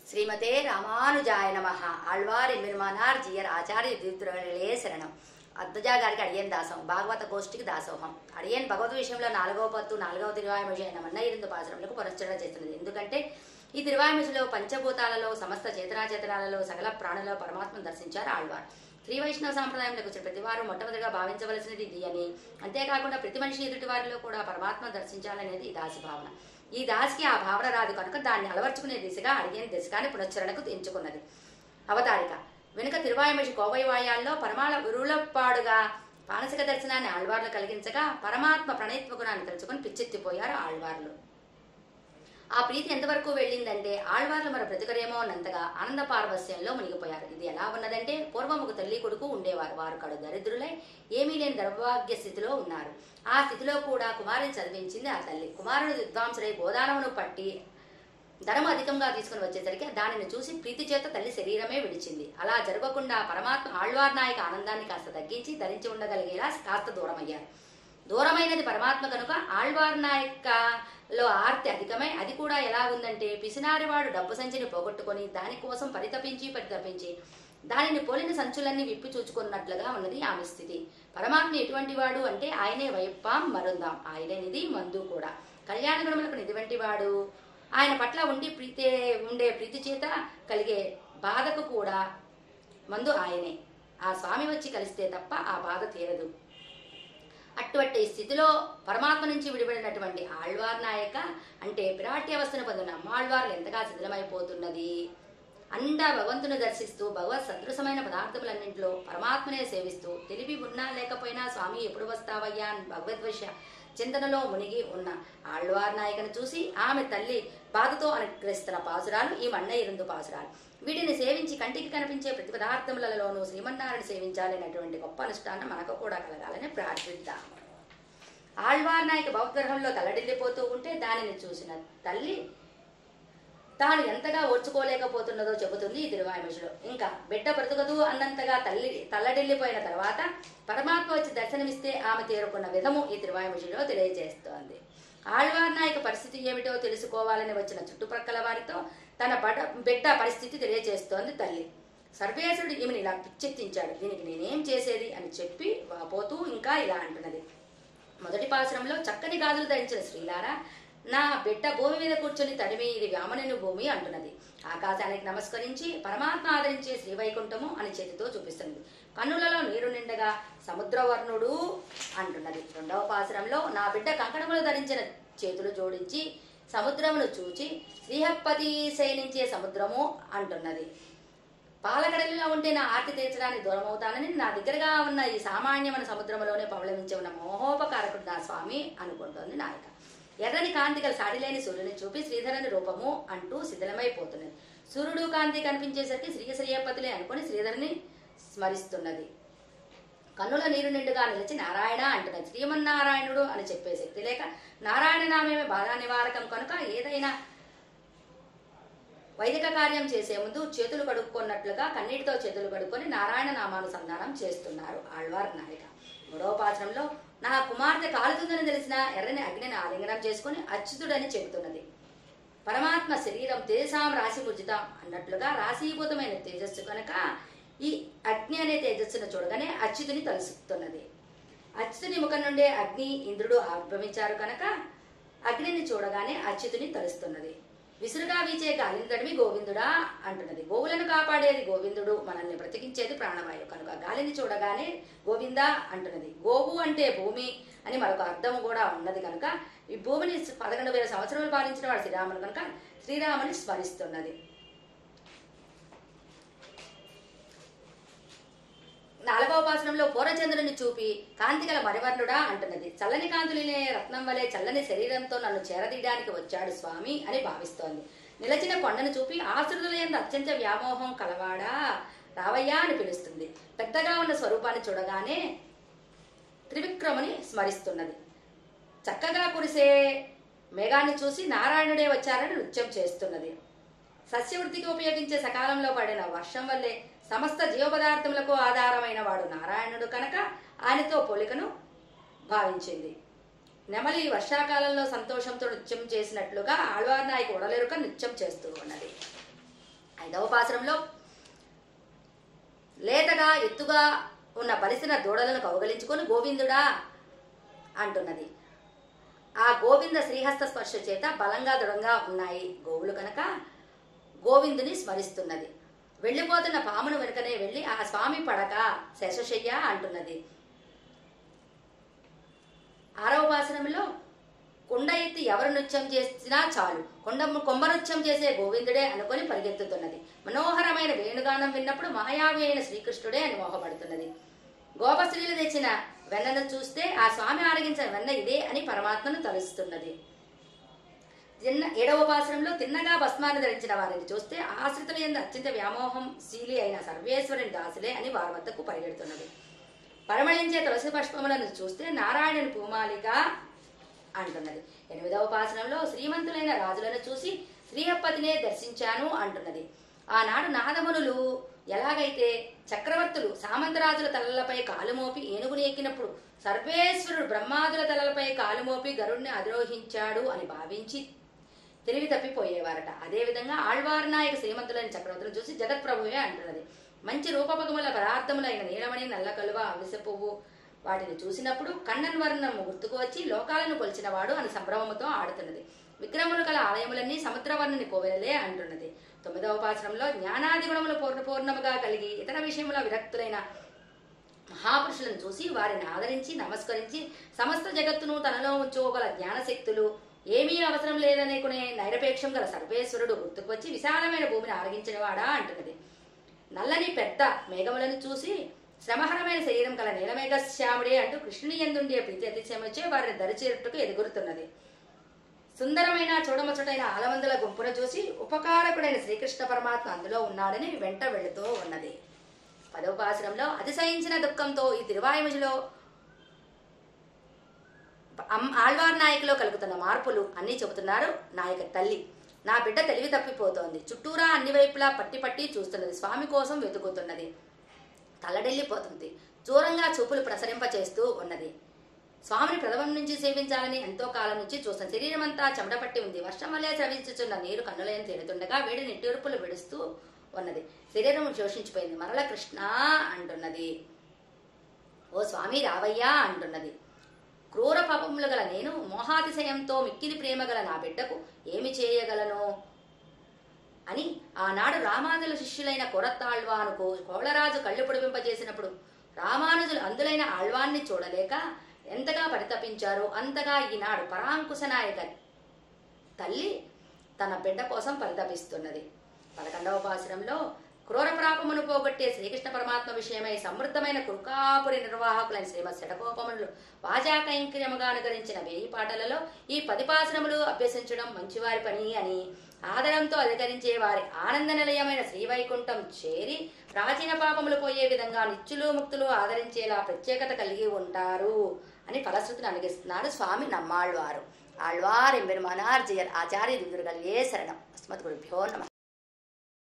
ஸ்ரீமதே ராமானுஜாய நமஹ ఆళ్వారి నిర్మాణార్ జియర్ ఆచార్య దీప్తురలే శరణం అద్దజా గారికి అడియన్ దాసం భాగవత గోష్ఠికి దాసోహం అడియన్ భగవద్ విషయంలో నాలుగవ పత్తు నాలుగవ తిరువాయమిషి అయిన మన్న ఇరుందు పాసురములకు పురస్చరణ చేస్తున్నది ఎందుకంటే ఈ తిరువాయమిషిలో పంచభూతాలలో సమస్త చేతనాచేతనాలలో సకల ప్రాణులలో పరమాత్మను దర్శించారు ఆళ్వార్ శ్రీ వైష్ణవ సాంప్రదాయంలోకి వచ్చిన ప్రతి వారు మొట్టమొదటిగా భావించవలసినది ఇది అని అంతేకాకుండా ప్రతి మనిషి ఎదుటి వారిలో కూడా పరమాత్మ దర్శించాలనేది ఈ దాసి భావన ఈ దాసికి ఆ భావన రాదు కనుక దాన్ని అలవర్చుకునే దిశగా అడిగిన దిశగాని పునశ్చరణకు ఎంచుకున్నది అవతారిక వెనుక తిరువాయమషి కోవైవాయాల్లో పరమాల గురువులపాడుగా మానసిక దర్శనాన్ని ఆళ్వార్లు కలిగించగా పరమాత్మ ప్రణయత్వ గుణాన్ని తెలుసుకుని పిచ్చెత్తిపోయారు ఆళ్వార్లు ఆ ప్రీతి ఎంతవరకు వెళ్ళిందంటే ఆళ్వార్లు మన బ్రతుకరేమో అన్నంతగా ఆనంద పారవస్యంలో మునిగిపోయారు ఇది ఎలా ఉన్నదంటే పూర్వం ఒక తల్లి కొడుకు ఉండేవారు వారు కడు దరిద్రులై ఏమీ లేని దౌర్భాగ్య స్థితిలో ఉన్నారు ఆ స్థితిలో కూడా కుమారుని చదివించింది ఆ తల్లి కుమారుడు విద్వాంసుడై గోదానమును పట్టి ధనము అధికంగా తీసుకుని వచ్చేసరికి దానిని చూసి ప్రీతి చేత తల్లి శరీరమే విడిచింది అలా జరగకుండా పరమాత్మ ఆళ్వార్ నాయక ఆనందాన్ని కాస్త తగ్గించి ధరించి ఉండగలిగేలా కాస్త దూరమయ్యారు దూరమైనది పరమాత్మ కనుక ఆళ్వార్ నాయకలో ఆర్తి అధికమై అది కూడా ఎలా ఉందంటే పిసినారివాడు డబ్బు సంచిని పోగొట్టుకొని దానికోసం పరితపించి పరితపించి దానిని పోలిన సంచులన్నీ విప్పి చూచుకున్నట్లుగా ఉన్నది ఆమె స్థితి పరమాత్మ ఎటువంటి వాడు అంటే ఆయనే వైపాం మరుందాం ఆయనే నిధి మందు కూడా కళ్యాణ గుణములకు నిధి వంటి వాడు ఆయన పట్ల ఉండి ప్రీతే ఉండే ప్రీతి చేత కలిగే బాధకు కూడా మందు ఆయనే ఆ స్వామి వచ్చి కలిస్తే తప్ప ఆ బాధ తీరదు అటువంటి స్థితిలో పరమాత్మ నుంచి విడిపడినటువంటి ఆళ్వార్ నాయక అంటే పిరాట్యవస్థను పొందిన అమ్మాళ్వార్లు ఎంతగా శిథిలమైపోతున్నది అండా భగవంతుని దర్శిస్తూ భగవత్ సదృశమైన పదార్థములన్నింటిలో పరమాత్మనే సేవిస్తూ తెలివి ఉన్నా లేకపోయినా స్వామి ఎప్పుడు వస్తావయ్యా అని భగవద్వశ చింతనలో మునిగి ఉన్న ఆళ్వార్ నాయకను చూసి ఆమె తల్లి బాధతో అనుగ్రహిస్తున్న పాసురాలు ఈ మన్న ఇరుందు పాసురాలు వీటిని సేవించి కంటికి కనిపించే ప్రతి పదార్థములలోనూ శ్రీమన్నారాయణ సేవించాలనేటువంటి గొప్ప అనుష్ఠానం మనకు కూడా కలగాలని ప్రార్థిద్దాం ఆళ్వార్ నాయక భవగ్రహంలో తల్లడిల్లిపోతూ ఉంటే దానిని చూసిన తల్లి తాను ఎంతగా ఓర్చుకోలేకపోతున్నదో చెబుతుంది ఈ తిరువాయమిషిలో ఇంకా బిడ్డ బ్రతుకదు అన్నంతగా తల్లి తల్లడిల్లిపోయిన తర్వాత పరమాత్మ వచ్చి దర్శనమిస్తే ఆమె తేరుకున్న విధము ఈ తిరువాయమిషిలో తెలియజేస్తోంది ఆళ్వార్ నాయక పరిస్థితి ఏమిటో తెలుసుకోవాలని వచ్చిన చుట్టుప్రక్కల వారితో తన బడ బిడ్డ పరిస్థితి తెలియజేస్తోంది తల్లి సర్వేశ్వరుడు ఈమెను ఇలా పిచ్చెత్తించాడు దీనికి నేనేం చేసేది అని చెప్పి వాపోతూ ఇంకా ఇలా అంటున్నది మొదటి పాశ్రంలో చక్కని గాజులు ధరించిన శ్రీలారా నా బిడ్డ భూమి మీద కూర్చొని తడిమి ఇది వ్యామనని భూమి అంటున్నది ఆకాశానికి నమస్కరించి పరమాత్మ ఆదరించే శ్రీవైకుంఠము అని చేతితో చూపిస్తుంది కన్నులలో నీరు నిండగా సముద్రవర్ణుడు అంటున్నది రెండవ పాసురంలో నా బిడ్డ కంకణములు ధరించిన చేతులు జోడించి సముద్రమును చూచి శ్రీహపతి శయనించే సముద్రము అంటున్నది పాలకడలిలో ఉంటే నా ఆర్తి తీర్చడానికి దూరమవుతానని నా దగ్గరగా ఉన్న ఈ సామాన్యమైన సముద్రంలోనే పవళమించి ఉన్న మోహోపకారకుడు నా స్వామి అనుకుంటోంది నాయక ఎర్రని కాంతి గల సాడిలేని సూర్యుని చూపి శ్రీధరుని రూపము అంటూ శిథిలమైపోతున్నది సూర్యుడు కాంతి కనిపించేసరికి శ్రీ శ్రీయపతులే అనుకుని శ్రీధరుని స్మరిస్తున్నది కన్నుల నీరు నిండుగా నిలిచి నారాయణ అంటున్నది శ్రీమన్నారాయణుడు అని చెప్పే శక్తి లేక నారాయణ నామేమే బాధా నివారకం కనుక ఏదైనా వైదిక కార్యం చేసే ముందు చేతులు కడుక్కున్నట్లుగా కన్నీటితో చేతులు కడుక్కొని నారాయణ నామానుసంధానం చేస్తున్నారు ఆళ్వార్ నాయక మూడవ పాత్రంలో నా కుమార్తె కాలుతుందని తెలిసిన ఎర్రని అగ్నిని ఆలింగనం చేసుకుని అచ్యుతుడని చెబుతున్నది పరమాత్మ శరీరం తేజసాం రాశి పూజితాం అన్నట్లుగా రాశీభూతమైన తేజస్సు కనుక ఈ అగ్ని అనే తేజస్సును చూడగానే అచ్యుతుని తలుసుతున్నది అచ్యుతుని ముఖం నుండే అగ్ని ఇంద్రుడు ఆవిర్భవించారు కనుక అగ్నిని చూడగానే అచ్యుతుని తలుస్తున్నది విసురుగా వీచే గాలిని తడిమి గోవిందుడా అంటున్నది గోవులను కాపాడేది గోవిందుడు మనల్ని బ్రతికించేది ప్రాణవాయు కనుక గాలిని చూడగానే గోవిందా అంటున్నది గోవు అంటే భూమి అని మరొక అర్థం కూడా ఉన్నది కనుక ఈ భూమిని పదకొండు వేల సంవత్సరాలు పాలించిన వాడు శ్రీరాముడు కనుక శ్రీరాముని స్మరిస్తున్నది నాలుగవ పాసనంలో పూర్వచంద్రుని చూపి కాంతిగల మరివర్ణుడా అంటున్నది చల్లని కాంతులనే రత్నం వలె చల్లని శరీరంతో నన్ను చేరదీయడానికి వచ్చాడు స్వామి అని భావిస్తోంది నిలచిన కొండను చూపి ఆశ్రుతులందు అత్యంత వ్యామోహం కలవాడా రావయ్యా అని పిలుస్తుంది పెద్దగా ఉన్న స్వరూపాన్ని చూడగానే త్రివిక్రముని స్మరిస్తున్నది చక్కగా కురిసే మేఘాన్ని చూసి నారాయణుడే వచ్చారని నృత్యం చేస్తున్నది సస్యవృద్ధికి ఉపయోగించే సకాలంలో పడిన వర్షం వల్లే సమస్త జీవపదార్థములకు ఆధారమైన వాడు నారాయణుడు కనుక ఆయనతో పోలికను భావించింది నెమలి వర్షాకాలంలో సంతోషంతో నృత్యం చేసినట్లుగా ఆళ్వార్ నాయకు ఉడలెరుక నృత్యం చేస్తూ ఉన్నది ఐదవ పాసరంలో లేతగా ఎత్తుగా ఉన్న బలిసిన దూడలను కౌగలించుకొని గోవిందుడా అంటున్నది ఆ గోవింద శ్రీహస్త స్పర్శ చేత బలంగా దృఢంగా ఉన్నాయి గోవులు కనుక గోవిందుని స్మరిస్తున్నది వెళ్ళిపోతున్న పామును వెనుకనే వెళ్ళి ఆ స్వామి పడక శశశయ్య అంటున్నది ఆరవ పాసనంలో కుండ ఎత్తి ఎవరు నృత్యం చేసినా చాలు కొండ కొంబ నృత్యం చేసే గోవిందుడే అనుకొని పరిగెత్తుతున్నది మనోహరమైన వేణుగానం విన్నప్పుడు మాయావి అయిన శ్రీకృష్ణుడే అని మోహపడుతున్నది గోపశ్రీలు తెచ్చిన వెన్నను చూస్తే ఆ స్వామి ఆరగించిన వెన్న ఇదే అని పరమాత్మను తలుస్తున్నది తిన్న ఏడవ పాసనంలో తిన్నగా భస్మాన్ని ధరించిన వారిని చూస్తే ఆశ్రితుల ఎందు అత్యంత వ్యామోహం శీలి అయిన సర్వేశ్వరుని దాసులే అని వారి వద్దకు పరిగెడుతున్నది పరిమళించే తులసి పుష్పములను చూస్తే నారాయణుని పూమాలిక అంటున్నది ఎనిమిదవ పాసనంలో శ్రీమంతులైన రాజులను చూసి శ్రీహప్పతినే దర్శించాను అంటున్నది ఆనాడు నాదమునులు ఎలాగైతే చక్రవర్తులు సామంతరాజుల తలలపై కాలుమోపి ఏనుగుని ఎక్కినప్పుడు సర్వేశ్వరుడు బ్రహ్మాదుల తలలపై కాలుమోపి గరుణ్ణి అధిరోహించాడు అని భావించి తెలివి తప్పిపోయేవారట అదేవిధంగా ఆళ్వార్ నాయక శ్రీమంతులైన చక్రవర్తులను చూసి జగత్ప్రభువే అంటున్నది మంచి రూపపగముల పదార్థములైన నీలమణి నల్ల కలువ అవిసె పువ్వు వాటిని చూసినప్పుడు కണ്ണన్ వర్ణము గుర్తుకు వచ్చి లోకాలను కొలిచినవాడు అని సంభ్రమముతో ఆడుతున్నది విక్రములు గల ఆలయములన్నీ సముద్రవర్ణుని కోవెలలే అంటున్నది తొమ్మిదవ పాత్రంలో జ్ఞానాది గుణములు పూర్ణ పూర్ణముగా కలిగి ఇతర విషయముల విరక్తులైన మహాపురుషులను చూసి వారిని ఆదరించి నమస్కరించి సమస్త జగత్తును తనలో ఉంచుకోగల జ్ఞానశక్తులు ఏమీ అవసరం లేదనుకునే నైరపేక్షం గల సర్వేశ్వరుడు గుర్తుకు వచ్చి విశాలమైన భూమిని ఆరగించినవాడా అంటున్నది నల్లని పెద్ద మేఘములను చూసి శ్రమహరమైన శరీరం గల నీలమేఘశ్యాముడే అంటూ కృష్ణుని ఎందుండే ప్రీతి అతిశయమొచ్చే వారిని దరిచేరుటకు ఎదుగురుతున్నది సుందరమైన చూడముచ్చటైన ఆలమందుల గుంపును చూసి ఉపకారకుడైన శ్రీకృష్ణ పరమాత్మ అందులో ఉన్నాడని వెంట వెళుతూ ఉన్నది పదోపాశ్రంలో అతిశయించిన దుఃఖంతో ఈ తిరువాయుముజిలో అమ్- ఆళ్వార్ నాయకులో కలుగుతున్న మార్పులు అన్నీ చెబుతున్నారు నాయక తల్లి నా బిడ్డ తెలివి తప్పిపోతోంది చుట్టూరా అన్ని వైపులా పట్టి పట్టి చూస్తున్నది స్వామి కోసం వెతుకుతున్నది తల్లడిల్లిపోతుంది దూరంగా చూపులు ప్రసరింప చేస్తూ ఉన్నది స్వామిని ప్రథమం నుంచి సేవించాలని ఎంతో కాలం నుంచి చూస్తాను శరీరం అంతా చెమటపట్టి ఉంది వర్షం వల్లే స్రవించుచున్న నీరు కన్నులయం తేలుతుండగా వేడి నిట్టూర్పులు విడుస్తూ ఉన్నది శరీరం శోషించిపోయింది మరల కృష్ణ అంటున్నది ఓ స్వామి రావయ్యా అంటున్నది క్రూర పాపములు గల నేను మోహాతిశయంతో మిక్కిలి ప్రేమ గల నా బిడ్డకు ఏమి చేయగలను అని ఆనాడు రామానుజుల శిష్యులైన కొరత్తాళ్వానుకు కోళరాజు కళ్ళు పొడిపింపజేసినప్పుడు రామానుజులు అందులైన ఆళ్వాన్ని చూడలేక ఎంతగా పరితపించారో అంతగా ఈనాడు పరాంకుశ నాయక తల్లి తన బిడ్డ కోసం పరితపిస్తున్నది పదకొండవ పాసురంలో క్రూర ప్రాపమును పోగొట్టే శ్రీకృష్ణ పరమాత్మ విషయమై సమృద్ధమైన కురుకాపురి నిర్వాహకులైన శ్రీమద్ శటకోపములు వాజా కైంకర్యముగా అనుకరించిన వేయి పాటలలో ఈ పది పాసురములు అభ్యసించడం మంచివారి పని అని ఆదరంతో అధికరించే వారి ఆనంద నిలయమైన శ్రీవైకుంఠం చేరి ప్రాచీన పాపములు పోయే విధంగా నిత్యులు ముక్తులు ఆదరించేలా ప్రత్యేకత కలిగి ఉంటారు అని ఫలశ్రుతిని అనుగిస్తున్నారు స్వామి నమ్మాళ్వారు ఆళ్వార్ ఎంబెరుమానార్ జియర్ ఆచార్య దిగురుగల్ ఏ శరణం అస్మత్ గురుభ్యో నమ